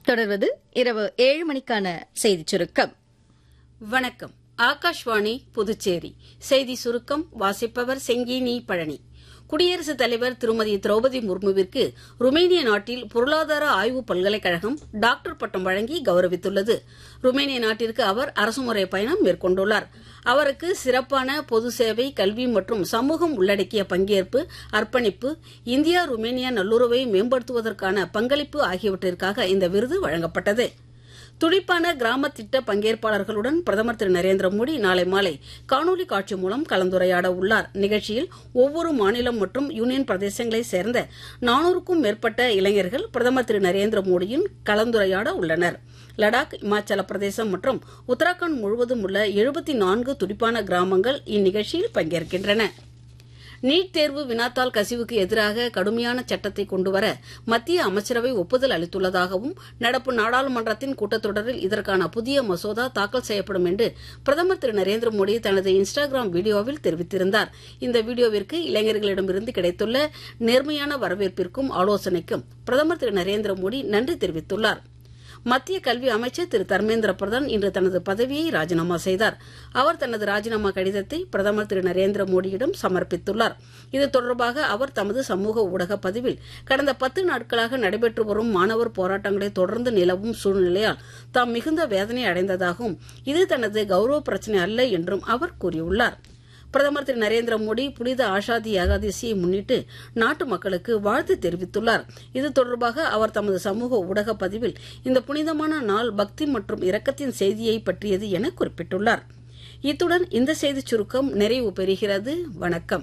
தொடர்வது இரவு ஏழு மணிக்கான செய்திச் சுருக்கம் வணக்கம் ஆகாஷ்வாணி புதுச்சேரி செய்தி சுருக்கம் வாசிப்பவர் செங்கீனி பழனி குடியரசுத் தலைவர் திருமதி திரௌபதி முர்முவிற்கு ருமேனிய நாட்டில் பொருளாதார ஆய்வு பல்கலைக்கழகம் டாக்டர் பட்டம் வழங்கி கௌரவித்துள்ளது ருமேனிய நாட்டிற்கு அவர் அரசுமுறை பயணம் மேற்கொண்டுள்ளார் அவருக்கு சிறப்பான பொது சேவை கல்வி மற்றும் சமூகம் உள்ளடக்கிய பங்கேற்பு அர்ப்பணிப்பு இந்தியா ருமேனியா நல்லுறவை மேம்படுத்துவதற்கான பங்களிப்பு ஆகியவற்றிற்காக இந்த விருது வழங்கப்பட்டது துடிப்பான கிராம திட்ட பங்கேற்பாளர்களுடன் பிரதமர் திரு நரேந்திர மோடி நாளை மாலை காணொலி காட்சி மூலம் கலந்துரையாட உள்ளார் நிகழ்ச்சியில் ஒவ்வொரு மாநிலம் மற்றும் யூனியன் பிரதேசங்களைச் சேர்ந்த நானூறுக்கும் மேற்பட்ட இளைஞர்கள் பிரதமர் திரு நரேந்திர மோடியின் கலந்துரையாட உள்ளனர் லடாக் இமாச்சல பிரதேசம் மற்றும் உத்தராகண்ட் முழுவதும் உள்ள எழுபத்தி நான்கு துடிப்பான கிராமங்கள் இந்நிகழ்ச்சியில் பங்கேற்கின்றன நீட் தேர்வு வினாத்தாள் கசிவுக்கு எதிராக கடுமையான சட்டத்தை கொண்டுவர மத்திய அமைச்சரவை ஒப்புதல் அளித்துள்ளதாகவும் நடப்பு நாடாளுமன்றத்தின் கூட்டத்தொடரில் இதற்கான புதிய மசோதா தாக்கல் செய்யப்படும் என்று பிரதமர் திரு நரேந்திர மோடி தனது இன்ஸ்டாகிராம் வீடியோவில் தெரிவித்திருந்தார் இந்த வீடியோவிற்கு இளைஞர்களிடமிருந்து கிடைத்துள்ள நேர்மையான வரவேற்பிற்கும் ஆலோசனைக்கும் பிரதமர் திரு நரேந்திர மோடி நன்றி தெரிவித்துள்ளார் மத்திய கல்வி அமைச்சர் திரு தர்மேந்திர பிரதான் இன்று தனது பதவியை ராஜினாமா செய்தார் அவர் தனது ராஜினாமா கடிதத்தை பிரதமர் திரு நரேந்திர மோடியிடம் சமர்ப்பித்துள்ளார் இது தொடர்பாக அவர் தமது சமூக ஊடக பதிவில் கடந்த பத்து நாட்களாக நடைபெற்று வரும் மாணவர் போராட்டங்களை தொடர்ந்து நிலவும் சூழ்நிலையால் தாம் மிகுந்த வேதனை அடைந்ததாகவும் இது தனது கௌரவ பிரச்சினை அல்ல என்றும் அவர் கூறியுள்ளார் பிரதமர் திரு நரேந்திர மோடி புனித ஆஷாதி ஏகாதசியை முன்னிட்டு நாட்டு மக்களுக்கு வாழ்த்து தெரிவித்துள்ளார் இது தொடர்பாக அவர் தமது சமூக ஊடக பதிவில் இந்த புனிதமான நாள் பக்தி மற்றும் இரக்கத்தின் செய்தியை பற்றியது என குறிப்பிட்டுள்ளார் இத்துடன் இந்த செய்திச் சுருக்கம் நிறைவு பெறுகிறது வணக்கம்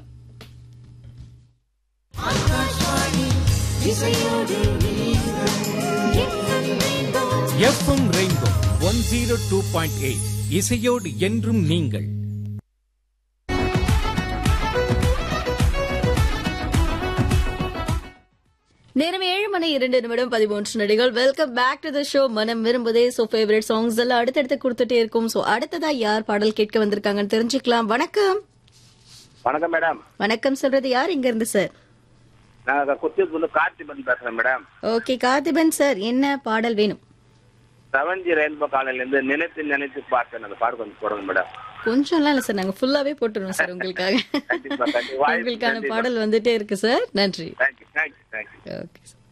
FM Rainbow one zero two point eight இசையோடு என்றும் நீங்கள் நேரம் ஏழு மணி இரண்டு நிமிடம் பதிமூன்று நடிகள் welcome back to the show மனம் விரும்புதே சோ ஃபேவரட் சாங்ஸ் எல்லாம் அடுத்தடுத்து கொடுத்துட்டே இருக்கும் சோ அடுத்ததா யார் பாடல் கேட்க வந்திருக்காங்கன்னு தெரிஞ்சுக்கலாம் வணக்கம் வணக்கம் மேடம் வணக்கம் சொல்றது யார் இங்க இருந்து சார் நான் குத்தியூர்ல கார்த்திபன் பேசுறேன் மேடம் ஓகே கார்த்திபன் சார் என்ன பாடல் வேணும் செவன்ஜி ரெயின்போ காலையில இருந்து நினைத்து நினைத்து பார்த்தேன் அந்த பாடு கொஞ்சம் போடுங்க மேடம் கொஞ்சம்லாம் இல்ல சார் நாங்க ஃபுல்லாவே போட்டுருவோம் சார் உங்களுக்காக கண்டிப்பா, கண்டிப்பா. வாய்ப்பு உங்களுக்கான நன்றி. பாடல் வந்துட்டே இருக்கு சார் நன்றி thank you thank you thank you okay sir